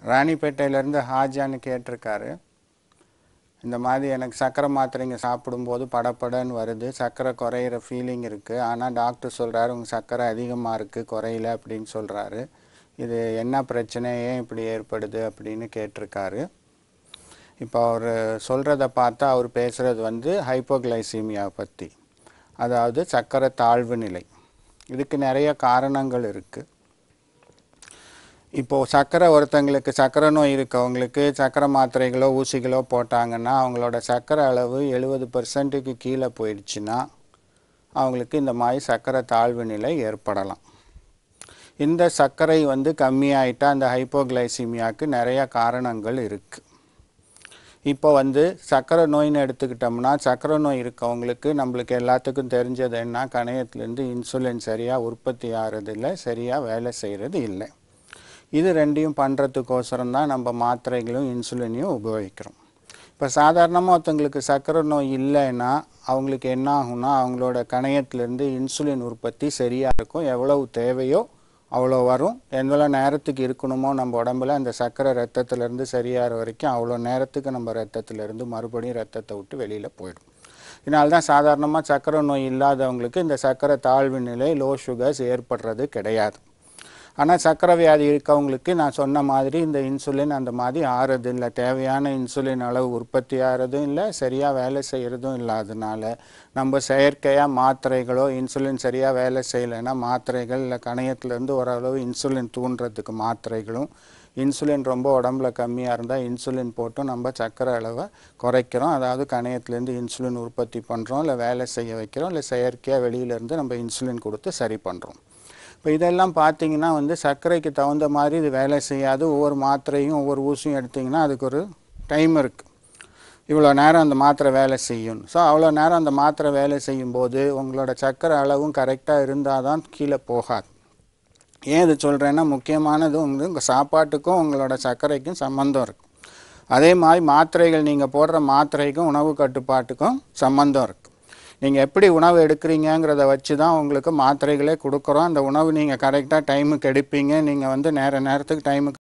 ராணிப்பேட்டையிலேருந்து ஹாஜான்னு கேட்டிருக்காரு இந்த மாதிரி எனக்கு சர்க்கரை மாத்திரைங்க சாப்பிடும்போது படபடன்னு வருது சர்க்கரை குறையிற ஃபீலிங் இருக்குது ஆனால் டாக்டர் சொல்கிறாரு உங்கள் சர்க்கரை அதிகமாக இருக்குது குறையல அப்படின்னு சொல்கிறாரு இது என்ன பிரச்சனை ஏன் இப்படி ஏற்படுது அப்படின்னு கேட்டிருக்காரு இப்போ அவர் சொல்கிறத பார்த்தா அவர் பேசுகிறது வந்து ஹைப்போகிளைசீமியா பற்றி அதாவது சர்க்கரை தாழ்வு நிலை இதுக்கு நிறைய காரணங்கள் இருக்குது இப்போது சர்க்கரை ஒருத்தங்களுக்கு சர்க்கரை நோய் இருக்கவங்களுக்கு சர்க்கரை மாத்திரைகளோ ஊசிகளோ போட்டாங்கன்னா அவங்களோட சர்க்கரை அளவு எழுபது பர்சன்ட்டுக்கு கீழே போயிடுச்சுன்னா அவங்களுக்கு இந்த மாதிரி சர்க்கரை தாழ்வு நிலை ஏற்படலாம் இந்த சர்க்கரை வந்து கம்மியாயிட்டா அந்த ஹைப்போகிளைசிமியாவுக்கு நிறைய காரணங்கள் இருக்குது இப்போ வந்து சர்க்கரை நோயின்னு எடுத்துக்கிட்டோம்னா சர்க்கரை நோய் இருக்கவங்களுக்கு நம்மளுக்கு எல்லாத்துக்கும் தெரிஞ்சது என்ன கணையத்துலேருந்து இன்சுலின் சரியாக உற்பத்தி ஆகிறதில்ல சரியாக வேலை செய்கிறது இல்லை இது ரெண்டையும் பண்ணுறதுக்கோசரம் தான் நம்ம மாத்திரைகளும் இன்சுலினையும் உபயோகிக்கிறோம் இப்போ சாதாரணமாக ஒருத்தங்களுக்கு சர்க்கரை நோய் இல்லைன்னா அவங்களுக்கு என்ன ஆகும்னா அவங்களோட கணையத்திலேருந்து இன்சுலின் உற்பத்தி சரியாக இருக்கும் எவ்வளவு தேவையோ அவ்வளோ வரும் எவ்வளோ நேரத்துக்கு இருக்கணுமோ நம்ம உடம்புல அந்த சர்க்கரை ரத்தத்திலேருந்து சரியாகிற வரைக்கும் அவ்வளோ நேரத்துக்கு நம்ம ரத்தத்திலேருந்து மறுபடியும் ரத்தத்தை விட்டு வெளியில் போயிடும் இதனால தான் சாதாரணமாக சர்க்கரை நோய் இல்லாதவங்களுக்கு இந்த சர்க்கரை தாழ்வு நிலை லோ சுகர்ஸ் ஏற்படுறது கிடையாது ஆனால் சர்க்கரை வியாதி இருக்கவங்களுக்கு நான் சொன்ன மாதிரி இந்த இன்சுலின் அந்த மாதிரி ஆறது இல்லை தேவையான இன்சுலின் அளவு உற்பத்தி ஆகிறதும் இல்லை சரியாக வேலை செய்கிறதும் இல்லாதனால நம்ம செயற்கையாக மாத்திரைகளோ இன்சுலின் சரியாக வேலை செய்யலைன்னா மாத்திரைகள் இல்லை கணையத்துலேருந்து ஓரளவு இன்சுலின் தூண்டுறதுக்கு மாத்திரைகளும் இன்சுலின் ரொம்ப உடம்புல கம்மியாக இருந்தால் இன்சுலின் போட்டு நம்ம சர்க்கரை அளவை குறைக்கிறோம் அதாவது கணையத்துலேருந்து இன்சுலின் உற்பத்தி பண்ணுறோம் இல்லை வேலை செய்ய வைக்கிறோம் இல்லை செயற்கையாக வெளியிலேருந்து நம்ம இன்சுலின் கொடுத்து சரி பண்ணுறோம் இப்போ இதெல்லாம் பார்த்தீங்கன்னா வந்து சர்க்கரைக்கு தகுந்த மாதிரி இது வேலை செய்யாது ஒவ்வொரு மாத்திரையும் ஒவ்வொரு ஊசியும் எடுத்திங்கன்னா அதுக்கு ஒரு டைம் இருக்குது இவ்வளோ நேரம் அந்த மாத்திரை வேலை செய்யும் ஸோ அவ்வளோ நேரம் அந்த மாத்திரை வேலை செய்யும்போது உங்களோட சர்க்கரை அளவும் கரெக்டாக இருந்தால் தான் கீழே போகாது ஏன் இது சொல்கிறேன்னா முக்கியமானது வந்து உங்கள் சாப்பாட்டுக்கும் உங்களோட சர்க்கரைக்கும் சம்மந்தம் இருக்குது அதே மாதிரி மாத்திரைகள் நீங்கள் போடுற மாத்திரைக்கும் உணவு கட்டுப்பாட்டுக்கும் சம்மந்தம் இருக்குது நீங்கள் எப்படி உணவு எடுக்கிறீங்கங்கிறத வச்சு தான் உங்களுக்கு மாத்திரைகளே கொடுக்குறோம் அந்த உணவு நீங்கள் கரெக்டாக டைமுக்கு எடுப்பீங்க நீங்கள் வந்து நேர நேரத்துக்கு டைமுக்கு